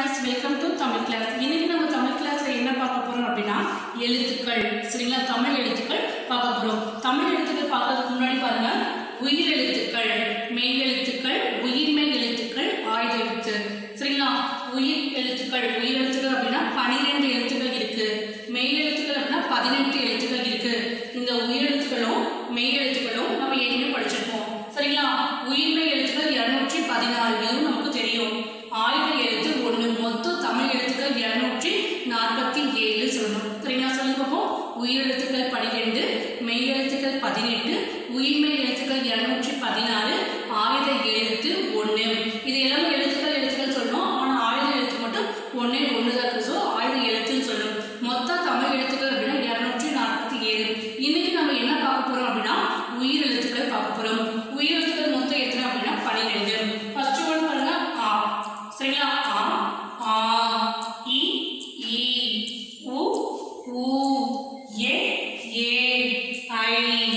students welcome to Tamil class இன்னைக்கு நம்ம தமிழ் கிளாஸ்ல என்ன பார்க்க போறோம் அப்படின்னா எழுத்துக்கள் சரிங்களா தமிழ் எழுத்துக்கள் பார்க்க போறோம் தமிழ் எழுத்துக்கள் பார்க்கறதுக்கு முன்னாடி பாருங்க உயிர் எழுத்துக்கள் மெய் எழுத்துக்கள் உயிர்மெய் எழுத்துக்கள் ஆயுத எழுத்து சரிங்களா உயிர் எழுத்துக்கள் உயிர் எழுத்துக்கள் அப்படின்னா பனிரெண்டு எழுத்துக்கள் இருக்கு மெய் எழுத்துக்கள் அப்படின்னா பதினெட்டு எழுத்துக்கள் இருக்கு இந்த உயிர் எழுத்துக்களும் மெய் எழுத்துக்களும் நம்ம ஏற்கனவே படிச்சிருப்போம் சரிங்களா உயிர்மெய் எழுத்துக்கள் இருநூற்றி பதினாறு இதுவும் நமக்கு தெரியும் ஆயுத எழுத்து ஒன்று மொத்தம் தமிழ் எழுத்துக்கள் இருநூற்றி நாற்பத்தி ஏழு சொல்லணும் சரிங்களா சொல்லுங்க பார்ப்போம் உயிர் எழுத்துக்கள் பனிரெண்டு மெய் எழுத்துக்கள் பதினெட்டு உயிர்மெய் எழுத்துக்கள் இருநூற்றி பதினாறு ஆயுத எழுத்து ஒன்று இது எல்லாமே எழுத்துக்கள் எழுத்துக்கள் சொல்லணும் ஆனால் ஆயுத எழுத்து மட்டும் ஒன்றே ஒன்று தான் இருக்கு ஸோ ஆயுத எழுத்துன்னு சொல்லணும் மொத்த தமிழ் எழுத்துக்கள் அப்படின்னா இருநூற்றி நாற்பத்தி ஏழு இன்னைக்கு நம்ம என்ன பார்க்க போறோம் அப்படின்னா உயிர் எழுத்துக்கள் பார்க்க போறோம் உயிர் எழுத்துக்கள் மொத்தம் எத்தனை அப்படின்னா பன்னிரெண்டு ஃபர்ஸ்ட் ஒன் பாருங்க ஆ சரிங்களா ஆ ஆ இ ஈ உ ஊ ஏ ஏ ஐ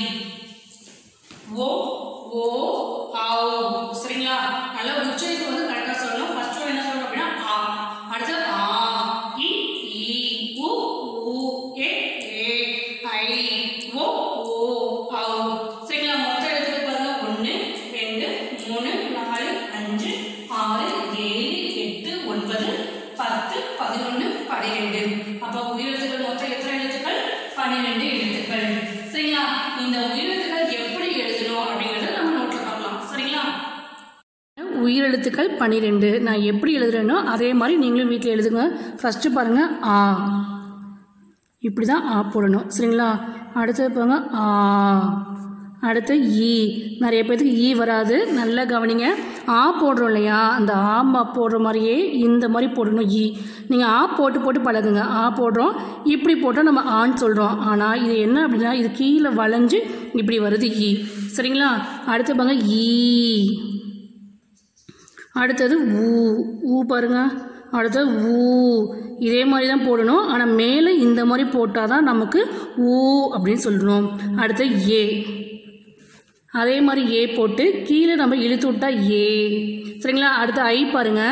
ஓ ஓ ஆவ் சரிங்களா நல்லா உச்சரிப்பு வந்து கரெக்டாக சொல்லணும் ஃபர்ஸ்ட் ஒன் என்ன சொல்லணும் அப்படின்னா ஆ அடுத்து ஆ இ ஈ உ ஊ ஏ ஏ ஐ ஓ ஓ ஆவ் சரிங்களா மொத்த எழுத்துக்கள் பாருங்க ஒன்று ரெண்டு மூணு நாலு அஞ்சு ஆறு ஏழு எட்டு ஒன்பது பத்து பதினொன்று பன்னிரெண்டு அப்போ உயிரெழுத்துக்கள் மொத்தம் எத்தனை எழுத்துக்கள் பன்னிரெண்டு எழுத்துக்கள் சரிங்களா இந்த உயிரெழுத்துக்கள் எப்படி எழுதணும் அப்படிங்கறத நம்ம நோட்ல பார்க்கலாம் சரிங்களா உயிரெழுத்துக்கள் பன்னிரெண்டு நான் எப்படி எழுதுறேனோ அதே மாதிரி நீங்களும் வீட்டில் எழுதுங்க ஃபஸ்ட்டு பாருங்கள் ஆ இப்படி தான் ஆ போடணும் சரிங்களா அடுத்தது பாருங்க ஆ அடுத்து ஈ நிறைய பேர்த்துக்கு ஈ வராது நல்லா கவனிங்க ஆ போடுறோம் இல்லையா அந்த ஆமா போடுற மாதிரியே இந்த மாதிரி போடணும் ஈ நீங்கள் ஆ போட்டு போட்டு பழகுங்க ஆ போடுறோம் இப்படி போட்டால் நம்ம ஆன்னு சொல்கிறோம் ஆனால் இது என்ன அப்படின்னா இது கீழே வளைஞ்சு இப்படி வருது ஈ சரிங்களா அடுத்து பாருங்க ஈ அடுத்தது ஊ ஊ பாருங்க அடுத்தது ஊ இதே மாதிரி தான் போடணும் ஆனால் மேலே இந்த மாதிரி போட்டால் தான் நமக்கு ஊ அப்படின்னு சொல்லணும் அடுத்து ஏ அதே மாதிரி ஏ போட்டு கீழே நம்ம இழுத்து விட்டா ஏ சரிங்களா அடுத்து ஐ பாருங்க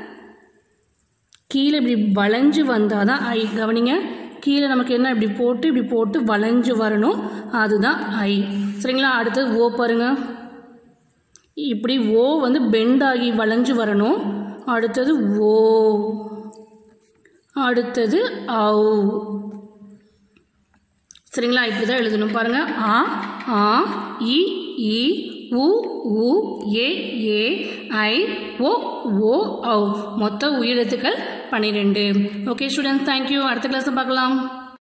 கீழே இப்படி வளைஞ்சு வந்தால் தான் ஐ கவனிங்க கீழே நமக்கு என்ன இப்படி போட்டு இப்படி போட்டு வளைஞ்சு வரணும் அதுதான் ஐ சரிங்களா அடுத்தது ஓ பாருங்கள் இப்படி ஓ வந்து பெண்ட் ஆகி வளைஞ்சு வரணும் அடுத்தது ஓ அடுத்தது ஔ சரிங்களா இப்படி தான் எழுதணும் பாருங்க ஆ ஆ இ இ உ உ ஏ ஏ ஐ ஓ ஓ ஔ மொத்த உயிரெழுத்துக்கள் பன்னிரெண்டு ஓகே ஸ்டூடெண்ட்ஸ் தேங்க்யூ அடுத்த கிளாஸை பார்க்கலாம்